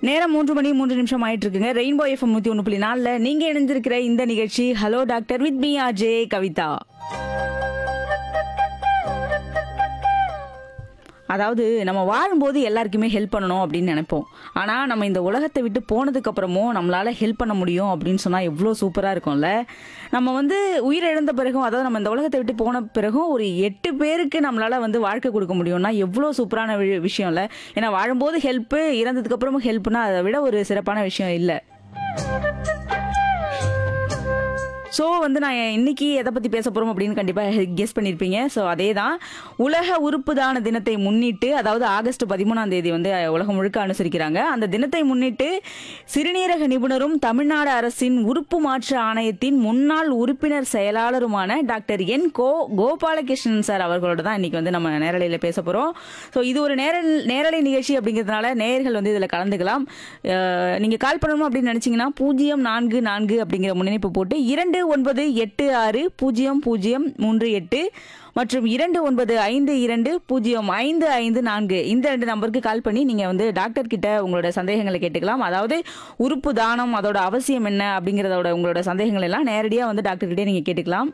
நேரம் மூன்று மணி மூன்று நிமிஷம் ஆயிட்டு இருக்குங்க ரெயின்போ எஃப்எம் நூத்தி ஒன்று புள்ளி நாலுல நீங்க இணைஞ்சிருக்கிற இந்த நிகழ்ச்சி hello doctor with me RJ Kavitha அதாவது நம்ம வாழும்போது எல்லாருக்குமே ஹெல்ப் பண்ணணும் அப்படின்னு நினைப்போம் ஆனால் நம்ம இந்த உலகத்தை விட்டு போனதுக்கு அப்புறமும் நம்மளால ஹெல்ப் பண்ண முடியும் அப்படின்னு சொன்னால் எவ்வளோ சூப்பராக இருக்கும்ல நம்ம வந்து உயிரிழந்த பிறகும் அதாவது நம்ம இந்த உலகத்தை விட்டு போன பிறகும் ஒரு எட்டு பேருக்கு நம்மளால வந்து வாழ்க்கை கொடுக்க முடியும்னா எவ்வளோ சூப்பரான வி- விஷயம் இல்லை ஏன்னா வாழும்போது ஹெல்ப்பு இறந்ததுக்கு அப்புறமும் ஹெல்ப்னா அதை விட ஒரு சிறப்பான விஷயம் இல்லை ஸோ வந்து நான் இன்னைக்கு எதை பற்றி பேச போகிறோம் அப்படின்னு கண்டிப்பாக கெஸ் பண்ணியிருப்பீங்க ஸோ அதே தான் உலக உறுப்பு தான தினத்தை முன்னிட்டு அதாவது ஆகஸ்ட் பதிமூணாம் தேதி வந்து உலகம் முழுக்க அனுசரிக்கிறாங்க அந்த தினத்தை முன்னிட்டு சிறுநீரக நிபுணரும் தமிழ்நாடு அரசின் உறுப்பு மாற்று ஆணையத்தின் முன்னாள் உறுப்பினர் செயலாளருமான டாக்டர் என் கோ கோபாலகிருஷ்ணன் சார் அவர்களோட தான் இன்னைக்கு வந்து நம்ம நேரலையில் பேச போகிறோம் ஸோ இது ஒரு நேரல் நேரலை நிகழ்ச்சி அப்படிங்கிறதுனால நேயர்கள் வந்து இதில் கலந்துக்கலாம் அஹ், நீங்க கால் பண்ணணும் அப்படின்னு நினைச்சீங்கன்னா பூஜ்ஜியம் நான்கு நான்கு அப்படிங்கிற முன்னிணைப்பு போட்டு இரண்டு ஒன்பது எட்டு ஆறு பூஜ்ஜியம் பூஜ்ஜியம் மூன்று எட்டு மற்றும் இரண்டு ஒன்பது ஐந்து இரண்டு பூஜ்ஜியம் ஐந்து ஐந்து நான்கு இந்த ரெண்டு நம்பருக்கு கால் பண்ணி நீங்க வந்து டாக்டர் கிட்ட உங்களோட சந்தேகங்களை கேட்டுக்கலாம் அதாவது உறுப்பு தானம் அதோட அவசியம் என்ன அப்படிங்கறதோட உங்களோட சந்தேகங்கள் எல்லாம் நேரடியா வந்து டாக்டர் கிட்டே நீங்க கேட்டுக்கலாம்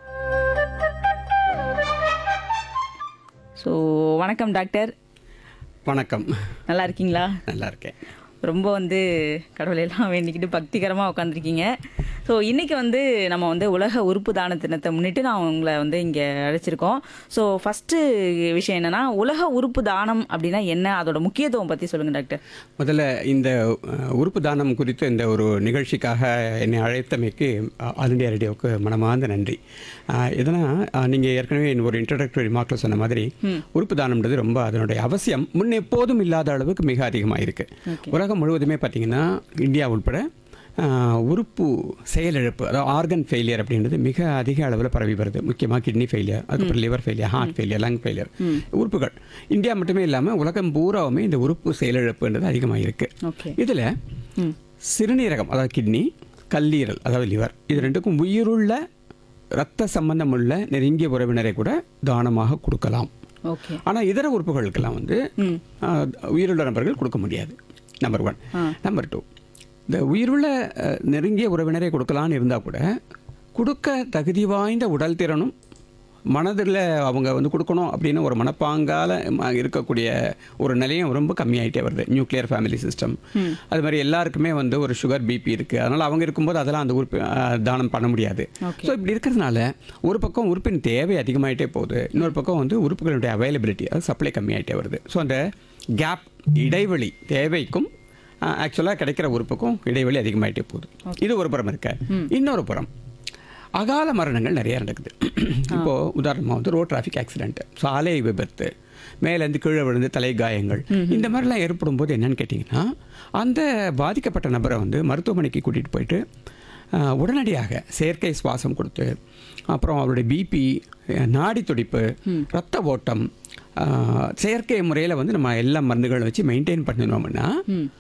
ஸோ வணக்கம் டாக்டர் வணக்கம் நல்லா இருக்கீங்களா நல்லா இருக்கேன் ரொம்ப வந்து கடவுளையெல்லாம் வேண்டிக்கிட்டு பக்திகரமாக உட்காந்துருக்கீங்க ஸோ இன்றைக்கி வந்து நம்ம வந்து உலக உறுப்பு தான தினத்தை முன்னிட்டு நான் உங்களை வந்து இங்கே அழைச்சிருக்கோம் ஸோ ஃபஸ்ட்டு விஷயம் என்னென்னா உலக உறுப்பு தானம் அப்படின்னா என்ன அதோட முக்கியத்துவம் பற்றி சொல்லுங்கள் டாக்டர் முதல்ல இந்த அஹ், உறுப்பு தானம் குறித்த இந்த ஒரு நிகழ்ச்சிக்காக என்னை அழைத்தமைக்கு அஹ், ஆல் இந்தியா ரேடியோவுக்கு மனமார்ந்த நன்றி அஹ், இதனா நீங்கள் ஏற்கனவே ஒரு இன்ட்ரடக்டரி மார்க்கில் சொன்ன மாதிரி உறுப்பு தானம்ன்றது ரொம்ப அதனுடைய அவசியம் முன் எப்போதும் இல்லாத அளவுக்கு மிக அதிகமாக இருக்கு உலகம் முழுவதுமே பார்த்தீங்கன்னா இந்தியா உட்பட அஹ், உறுப்பு செயலிழப்பு அதாவது ஆர்கன் ஃபெயிலியர் அப்படின்றது மிக அதிக அளவில் பரவி வருது முக்கியமாக கிட்னி ஃபெயிலியர் அதுக்கப்புறம் liver failure heart failure lung failure உறுப்புகள் இந்தியா மட்டுமே இல்லாமல் உலகம் பூராவுமே இந்த உறுப்பு செயலிழப்புன்றது அதிகமாக இருக்கு ஓகே இதில் சிறுநீரகம் அதாவது கிட்னி கல்லீரல் அதாவது லிவர் இது ரெண்டுக்கும் உயிருள்ள இரத்த சம்பந்தமுள்ள நெருங்கிய உறவினரை கூட தானமாக கொடுக்கலாம் ஓகே ஆனால் இதர உறுப்புகளுக்கெல்லாம் வந்து ஆஹ், உயிருள்ள நபர்கள் கொடுக்க முடியாது நம்பர் ஒன் நம்பர் டூ இந்த உயிருள்ள அஹ், நெருங்கிய உறவினரை கொடுக்கலான்னு இருந்தால் கூட கொடுக்க தகுதி வாய்ந்த உடல் திறனும் மனதில் அவங்க வந்து கொடுக்கணும் அப்படின்னு ஒரு மனப்பாங்கால ம- இருக்கக்கூடிய ஒரு நிலையம் ரொம்ப கம்மியாயிட்டே வருது நியூக்ளியர் ஃபேமிலி சிஸ்டம் அது மாதிரி எல்லாருக்குமே வந்து ஒரு சுகர் பிபி இருக்குது அதனால் அவங்க இருக்கும்போது அதெல்லாம் அந்த உறுப்பு அஹ், தானம் பண்ண முடியாது ஸோ இப்படி இருக்கிறதுனால ஒரு பக்கம் உறுப்பின் தேவை அதிகமாயிட்டே போகுது இன்னொரு பக்கம் வந்து உறுப்புகளுடைய அவைலபிலிட்டி அது சப்ளை கம்மியாயிட்டே வருது ஸோ அந்த கேப் இடைவெளி தேவைக்கும் ஆக்சுவலாக கிடைக்கிற உறுப்புக்கும் இடைவெளி அதிகமாயிட்டே போகுது இது ஒரு புறம் இருக்க இன்னொரு புறம் அகால மரணங்கள் நிறைய நடக்குது இப்போ உதாரணமாக வந்து ரோட் டிராஃபிக் ஆக்சிடென்ட் சாலை விபத்து மேலேருந்து கீழே விழுந்து தலை காயங்கள் இந்த மாதிரிலாம் ஏற்படும் போது என்னன்னு கேட்டிங்கன்னா அந்த பாதிக்கப்பட்ட நபரை வந்து மருத்துவமனைக்கு கூட்டிகிட்டு போயிட்டு ஆஹ், உடனடியாக செயற்கை சுவாசம் கொடுத்து அப்புறம் அவருடைய பிபி நாடி துடிப்பு ரத்த ஓட்டம் ஆஹ், செயற்கை முறையில் வந்து நம்ம எல்லா மருந்துகளும் வச்சு மெயின்டைன் பண்ணினோம்னா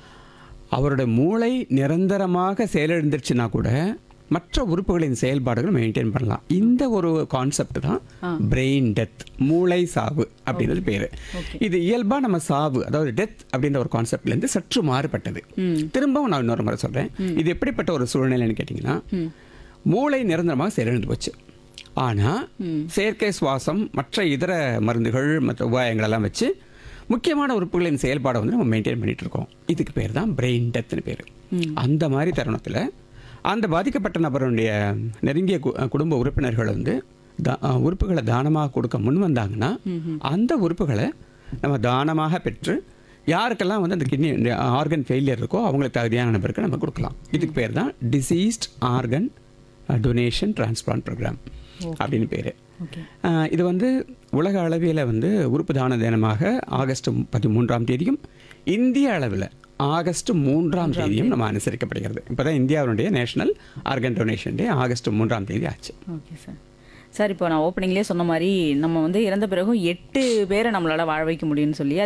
அவரோட மூளை நிரந்தரமாக செயலிழந்துருச்சுன்னா கூட மற்ற உறுப்புகளின் செயல்பாடுகள் மெயின்டைன் பண்ணலாம் இந்த ஒரு கான்செப்ட் தான் பிரெயின் டெத் மூளை சாவு அப்படின்றது பேரு இது இயல்பா நம்ம சாவு அதாவது டெத் அப்படின்ற ஒரு கான்செப்ட்ல இருந்து சற்று மாறுபட்டது திரும்பவும் நான் இன்னொரு முறை சொல்றேன் இது எப்படிப்பட்ட ஒரு சூழ்நிலைன்னு கேட்டிங்கன்னா மூளை நிரந்தரமாக செயலிழந்து போச்சு ஆனா செயற்கை சுவாசம் மற்ற இதர மருந்துகள் மற்ற உபாயங்கள் எல்லாம் வச்சு முக்கியமான உறுப்புகளின் செயல்பாடை வந்து நம்ம மெயின்டைன் பண்ணிட்டு இருக்கோம் இதுக்கு பேர் தான் பிரெயின் டெத்னு பேர் அந்த மாதிரி தருணத்தில் அந்த பாதிக்கப்பட்ட நபருடைய நெருங்கிய கு- குடும்ப உறுப்பினர்கள் வந்து தா- அஹ் உறுப்புகளை தானமாக கொடுக்க முன் வந்தாங்கன்னா அந்த உறுப்புகளை நம்ம தானமாக பெற்று யாருக்கெல்லாம் வந்து அந்த கிட்னி ஆர்கன் ஃபெயிலியர் இருக்கோ அவங்களுக்கு தகுதியான நபருக்கு நம்ம கொடுக்கலாம் இதுக்கு பேர் தான் deceased organ donation transplant programme அப்படின்னு பேர் இது வந்து உலக அளவில் வந்து உறுப்பு தான தினமாக ஆகஸ்ட் பதிமூன்றாம் தேதியும் இந்திய அளவில் ஆகஸ்ட் மூன்றாம் தேதியும் நம்ம அனுசரிக்கப்படுகிறது இப்போ தான் இந்தியாவுடைய national organ donation day August மூன்றாம் தேதி ஆச்சு ஓகே சார் சார் இப்போ நான் ஓப்பனிங்லேயே சொன்ன மாதிரி நம்ம வந்து இறந்த பிறகும் எட்டு பேரை நம்மளால வாழ வைக்க முடியும்னு சொல்லி